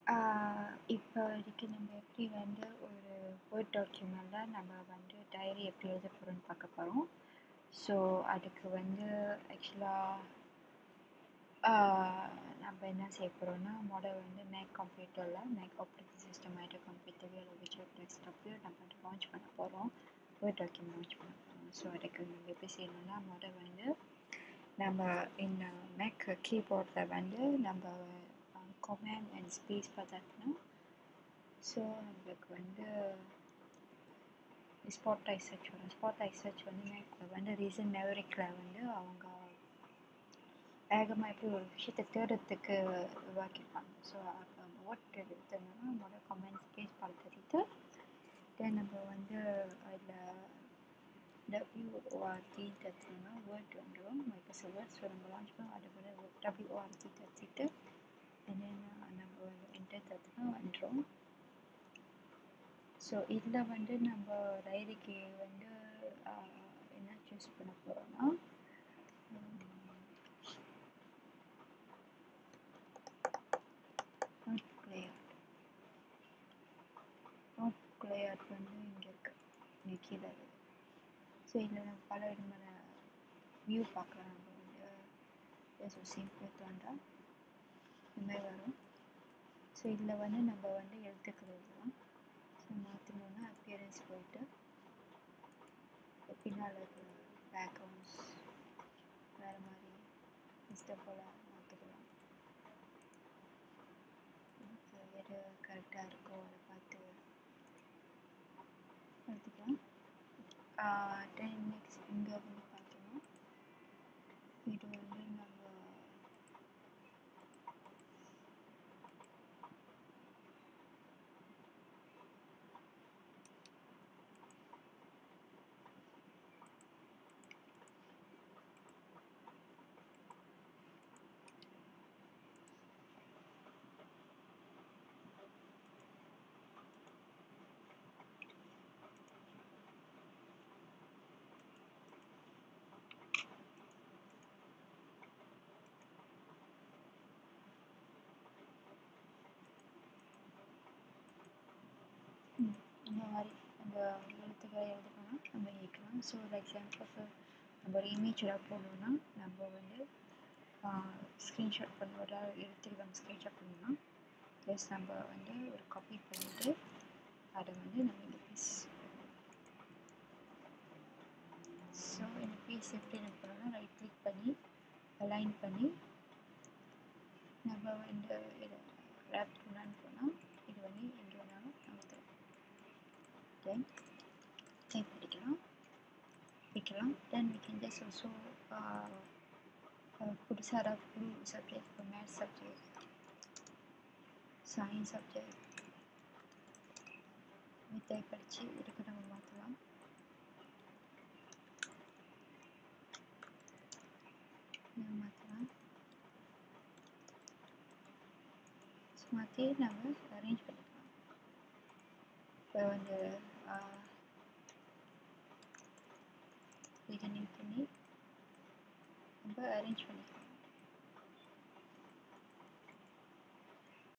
இப்போதைக்கு நம்ம எப்படி வந்து ஒரு வேர்ட் டாக்குமெண்ட்டில் நம்ம வந்து டைரி எப்படி எழுத போகிறோம்னு பார்க்க போகிறோம் ஸோ அதுக்கு வந்து ஆக்சுவலாக நம்ம என்ன செய்ய போகிறோம்னா மொதல் வந்து மேக் கம்ப்யூட்டரில் மேக் ஆப்ரேட்டிங் சிஸ்டம் ஆகிட்ட கம்ப்யூட்டர் இல்லை விர்ச்சுவல் டெஸ்க்டாப்பில் நம்ம வந்து லான்ச் பண்ண போகிறோம் வேர்ட் டாக்குமெண்ட் லான்ச் பண்ண போகிறோம் ஸோ அதுக்கு நம்ம எப்படி செய்யணும்னா மொதல் வந்து நம்ம இந்த மேக் கீபோர்டில் வந்து நம்ம கமெண்ட் அண்ட் ஸ்பேஸ் பார்த்தோம்னா ஸோ நம்மளுக்கு வந்து ஸ்பாட் ஐ சர்ச் வரும் ஸ்பாட் ஐ சர்ச் வந்து மேக்கில் வந்து ரீசன் மெவரிக்கில் வந்து அவங்க வேகமாக எப்படி ஒரு விஷயத்தை தேடுறதுக்கு உருவாக்கியிருப்பாங்க ஸோ அப்போ வேர்ட் எடுத்தோம்னா முதல் கமெண்ட் ஸ்பேஸ் பார்த்துட்டு தென் நம்ம வந்து அதில் டபிள்யூஓஆர்டி தட்டினா வேர்ட் வந்துடும் இப்போ சில வேர்ட்ஸ் நம்ம லான்ச் பண்ணோம் அது வந்து டபிள்யூஓஆர்டி தட்டிட்டு என்னென்ன நம்ம வந்து என்டர் தட்டினா வந்துடும் ஸோ இதில் வந்து நம்ம டைரிக்கு வந்து என்ன சூஸ் பண்ண போகிறோம்னா நாட் பிளேயர் நாட் பிளேயர் வந்து இங்கே இருக்கு இங்கே கீழே இருக்குது ஸோ இதில் நம்ம பல விதமான வியூ பார்க்கலாம் நம்ம வந்து ஸோ சிம்பிள் தோன்றா இந்த மாதிரி வரும் ஸோ இதில் வந்து நம்ம வந்து எழுத்துக்கள் எழுதலாம் ஸோ மாற்றணுன்னா அப்பியரன்ஸ் போயிட்டு பின்னால் இருக்கிற பேக்ரவுண்ட்ஸ் வேறு மாதிரி இஷ்டம் போல் மாற்றிக்கலாம் எது கரெக்டாக இருக்கோ அதை பார்த்து எடுத்துக்கலாம் டென் நெக்ஸ்ட் இங்கே வந்து பார்த்தோம்னா இது வந்து நம்ம இந்த மாதிரி அந்த எழுத்துக்களை எழுதணும்னா நம்ம எழுதிக்கலாம் ஸோ ஒரு எக்ஸாம்பிளுக்கு நம்ம ஒரு இமேஜில் போடணும்னா நம்ம வந்து ஸ்க்ரீன்ஷாட் பண்ணுவோட எழுத்துக்கள் நம்ம ஸ்க்ரீன்ஷாட் பண்ணணும்னா ப்ளஸ் நம்ம வந்து ஒரு காப்பி பண்ணிவிட்டு அதை வந்து நம்ம இந்த பீஸ் ஸோ இந்த பீஸ் எப்படி என்ன பண்ணணும்னா ரைட் கிளிக் பண்ணி அலைன் பண்ணி நம்ம வந்து இதை ரேப் பண்ணான்னு போனால் இது வந்து எங்கே வேணாலும் நகர்த்தலாம் தென் டைப் படிக்கலாம் வைக்கலாம் then we can just also புதுசாக ஏதாவது புது சப்ஜெக்ட் இப்போ maths subject science subject type படித்து இதுக்கு நம்ம மாற்றலாம் மாற்றலாம் மாற்றி நம்ம அரேஞ்ச் பண்ணிக்கலாம் இப்போ வந்து இதை நீட் பண்ணி நம்ம அரேஞ்ச் பண்ணிக்கலாம்